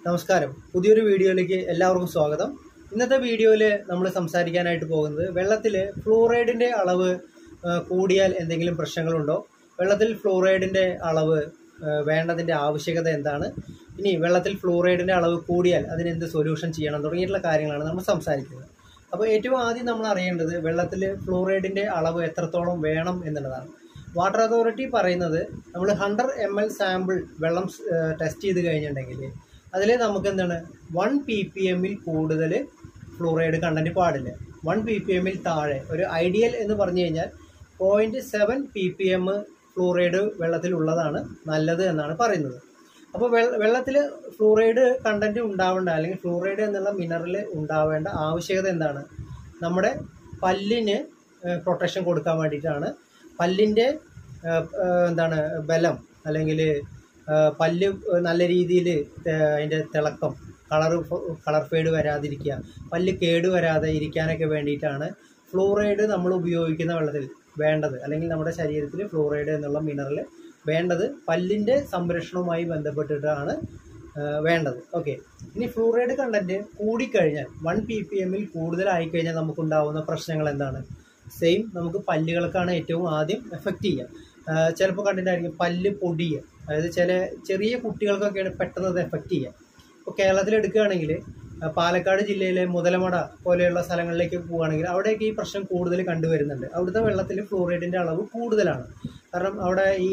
നമസ്കാരം പുതിയൊരു വീഡിയോയിലേക്ക് എല്ലാവർക്കും സ്വാഗതം ഇന്നത്തെ വീഡിയോയിൽ നമ്മൾ സംസാരിക്കാനായിട്ട് പോകുന്നത് വെള്ളത്തിൽ ഫ്ലൂറൈഡിൻ്റെ അളവ് ആ, കൂടിയാൽ എന്തെങ്കിലും പ്രശ്നങ്ങളുണ്ടോ വെള്ളത്തിൽ ഫ്ലൂറൈഡിൻ്റെ അളവ് ആ, വേണ്ടതിൻ്റെ ആവശ്യകത എന്താണ് ഇനി വെള്ളത്തിൽ ഫ്ലൂറൈഡിൻ്റെ അളവ് കൂടിയാൽ അതിനെന്ത് സൊല്യൂഷൻ ചെയ്യണം തുടങ്ങിയിട്ടുള്ള കാര്യങ്ങളാണ് നമ്മൾ സംസാരിക്കുന്നത് അപ്പോൾ ഏറ്റവും ആദ്യം നമ്മൾ അറിയേണ്ടത് വെള്ളത്തിൽ ഫ്ലൂറൈഡിൻ്റെ അളവ് എത്രത്തോളം വേണം എന്നുള്ളതാണ് വാട്ടർ അതോറിറ്റി പറയുന്നത് നമ്മൾ ഹൺഡ്രഡ് എം എൽ സാമ്പിൾ വെള്ളം ടെസ്റ്റ് ചെയ്ത് കഴിഞ്ഞിട്ടുണ്ടെങ്കിൽ അതിൽ നമുക്ക് എന്താണ് വൺ പി പി എമ്മിൽ കൂടുതൽ ഫ്ലൂറൈഡ് കണ്ടന്റ് പാടില്ല വൺ പി പി എമ്മിൽ താഴെ ഒരു ഐഡിയൽ എന്ന് പറഞ്ഞു കഴിഞ്ഞാൽ point seven P P M fluoride വെള്ളത്തിൽ ഉള്ളതാണ് നല്ലത് എന്നാണ് പറയുന്നത് അപ്പോൾ വെള്ളത്തിൽ ഫ്ലൂറൈഡ് കണ്ടന്റ് ഉണ്ടാവേണ്ട അല്ലെങ്കിൽ ഫ്ലൂറൈഡ് എന്നുള്ള മിനറൽ ഉണ്ടാവേണ്ട ആവശ്യകത എന്താണ് നമ്മുടെ പല്ലിന് പ്രൊട്ടക്ഷൻ കൊടുക്കാൻ വേണ്ടിയിട്ടാണ് പല്ലിൻ്റെ എന്താണ് ബലം അല്ലെങ്കിൽ പല്ല് നല്ല രീതിയിൽ അതിൻ്റെ തിളക്കം കളർ കളർ ഫേഡ് വരാതിരിക്കുക പല്ല് കേട് വരാതെ ഇരിക്കാനൊക്കെ വേണ്ടിയിട്ടാണ് ഫ്ലൂറൈഡ് നമ്മൾ ഉപയോഗിക്കുന്ന വെള്ളത്തിൽ വേണ്ടത് അല്ലെങ്കിൽ നമ്മുടെ ശരീരത്തിൽ ഫ്ലൂറൈഡ് എന്നുള്ള മിനറൽ വേണ്ടത് പല്ലിൻ്റെ സംരക്ഷണവുമായി ബന്ധപ്പെട്ടിട്ടാണ് ആ, വേണ്ടത് ഓക്കെ ഇനി ഫ്ലൂറൈഡ് കണ്ടന്റ് കൂടിക്കഴിഞ്ഞാൽ വൺ പി പി എമ്മിൽ കൂടുതലായി കഴിഞ്ഞാൽ നമുക്കുണ്ടാവുന്ന പ്രശ്നങ്ങൾ എന്താണ് സെയിം നമുക്ക് പല്ലുകൾക്കാണ് ഏറ്റവും ആദ്യം എഫക്റ്റ് ചെയ്യുക ചിലപ്പോൾ കണ്ടിട്ടായിരിക്കും പല്ല് പൊടിയുക അതായത് ചില ചെറിയ കുട്ടികൾക്കൊക്കെയാണ് പെട്ടെന്ന് അത് എഫക്റ്റ് ചെയ്യുക ഇപ്പോൾ കേരളത്തിൽ എടുക്കുകയാണെങ്കിൽ ആ, പാലക്കാട് ജില്ലയിലെ മുതലമട പോലെയുള്ള സ്ഥലങ്ങളിലേക്ക് പോവുകയാണെങ്കിൽ അവിടെയൊക്കെ ഈ പ്രശ്നം കൂടുതൽ കണ്ടുവരുന്നുണ്ട് അവിടുത്തെ വെള്ളത്തിൽ ഫ്ലൂറൈഡിൻ്റെ അളവ് കൂടുതലാണ് കാരണം അവിടെ ഈ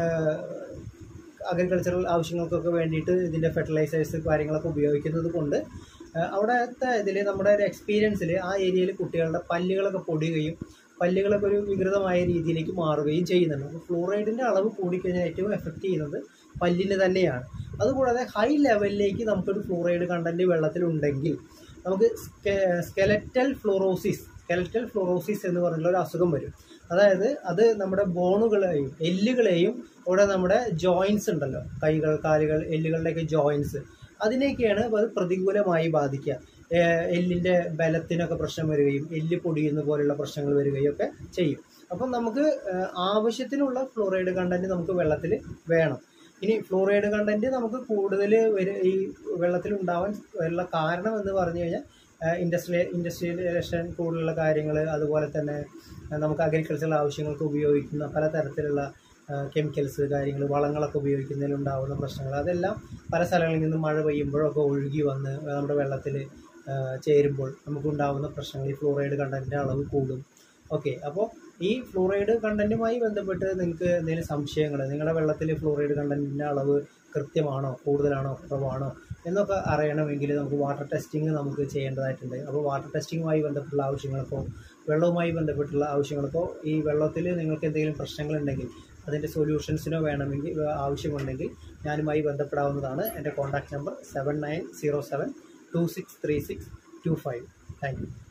അഗ്രികൾച്ചറൽ ആവശ്യങ്ങൾക്കൊക്കെ വേണ്ടിയിട്ട് ഇതിൻ്റെ ഫെർട്ടിലൈസേഴ്സ് കാര്യങ്ങളൊക്കെ ഉപയോഗിക്കുന്നത് കൊണ്ട് ആ, അവിടുത്തെ ഇതിൽ നമ്മുടെ ഒരു എക്സ്പീരിയൻസിൽ ആ ഏരിയയിൽ കുട്ടികളുടെ പല്ലുകളൊക്കെ പൊടിയുകയും പല്ലുകളൊക്കെ ഒരു വികൃതമായ രീതിയിലേക്ക് മാറുകയും ചെയ്യുന്നുണ്ട് അപ്പോൾ ഫ്ലൂറൈഡിൻ്റെ അളവ് കൂടിക്കഴിഞ്ഞാൽ ഏറ്റവും എഫക്റ്റ് ചെയ്യുന്നത് പല്ലിന് തന്നെയാണ് അതുകൂടാതെ ഹൈ ലെവലിലേക്ക് നമുക്കൊരു ഫ്ലൂറൈഡ് കണ്ടന്റ് വെള്ളത്തിലുണ്ടെങ്കിൽ നമുക്ക് സ്കെലറ്റൽ ഫ്ലോറോസിസ് സ്കെലറ്റൽ ഫ്ലോറോസിസ് എന്ന് പറഞ്ഞുള്ള ഒരു അസുഖം വരും അതായത് അത് നമ്മുടെ ബോണുകളെയും എല്ലുകളെയും ഇവിടെ നമ്മുടെ ജോയിൻസ് ഉണ്ടല്ലോ കൈകൾ കാലുകൾ എല്ലുകളുടെയൊക്കെ ജോയിൻസ് അതിനെയൊക്കെയാണ് അത് പ്രതികൂലമായി ബാധിക്കുക ഏഹ് എല്ലിൻ്റെ ബലത്തിനൊക്കെ പ്രശ്നം വരികയും എല്ല് പൊടിയുന്ന പോലുള്ള പ്രശ്നങ്ങൾ വരികയും ഒക്കെ ചെയ്യും അപ്പം നമുക്ക് ഏഹ് ആവശ്യത്തിനുള്ള ഫ്ലോറൈഡ് കണ്ടന്റ് നമുക്ക് വെള്ളത്തിൽ വേണം ഇനി ഫ്ലോറൈഡ് കണ്ടന്റ് നമുക്ക് കൂടുതൽ വര ഈ വെള്ളത്തിൽ ഉണ്ടാവാൻ ഉള്ള കാരണം എന്ന് പറഞ്ഞു കഴിഞ്ഞാൽ ഇൻഡസ്ട്രിയ ഇൻഡസ്ട്രിയലൈസേഷൻ കൂടുതലുള്ള കാര്യങ്ങൾ അതുപോലെ തന്നെ ആ, നമുക്ക് അഗ്രികൾച്ചറൽ ആവശ്യങ്ങൾക്ക് ഉപയോഗിക്കുന്ന പലതരത്തിലുള്ള കെമിക്കൽസ് കാര്യങ്ങൾ വളങ്ങളൊക്കെ ഉപയോഗിക്കുന്നതിൽ ഉണ്ടാകുന്ന പ്രശ്നങ്ങൾ അതെല്ലാം പല സ്ഥലങ്ങളിൽ നിന്ന് മഴ പെയ്യുമ്പോഴൊക്കെ ഒഴുകി വന്ന് നമ്മുടെ വെള്ളത്തിൽ ചേരുമ്പോൾ നമുക്കുണ്ടാകുന്ന പ്രശ്നങ്ങൾ ഈ ഫ്ലൂറൈഡ് കണ്ടൻറ്റിൻ്റെ അളവ് കൂടും ഓക്കെ അപ്പോൾ ഈ ഫ്ലൂറൈഡ് കണ്ടൻറ്റുമായി ബന്ധപ്പെട്ട് നിങ്ങൾക്ക് എന്തെങ്കിലും സംശയങ്ങൾ നിങ്ങളുടെ വെള്ളത്തിൽ ഫ്ലൂറൈഡ് കണ്ടൻറ്റിൻ്റെ അളവ് കൃത്യമാണോ കൂടുതലാണോ കുറവാണോ എന്നൊക്കെ അറിയണമെങ്കിൽ നമുക്ക് വാട്ടർ ടെസ്റ്റിംഗ് നമുക്ക് ചെയ്യേണ്ടതായിട്ടുണ്ട് അപ്പോൾ വാട്ടർ ടെസ്റ്റിങ്ങുമായി ബന്ധപ്പെട്ടുള്ള ആവശ്യങ്ങൾക്കോ വെള്ളവുമായി ബന്ധപ്പെട്ടുള്ള ആവശ്യങ്ങൾക്കോ ഈ വെള്ളത്തിൽ നിങ്ങൾക്ക് എന്തെങ്കിലും പ്രശ്നങ്ങളുണ്ടെങ്കിൽ അതിൻ്റെ സൊല്യൂഷൻസിനോ വേണമെങ്കിൽ ഏഹ് ആവശ്യമുണ്ടെങ്കിൽ ഞാനുമായി ബന്ധപ്പെടാവുന്നതാണ് എൻ്റെ contact number seven nine zero seven two six three six two five thank U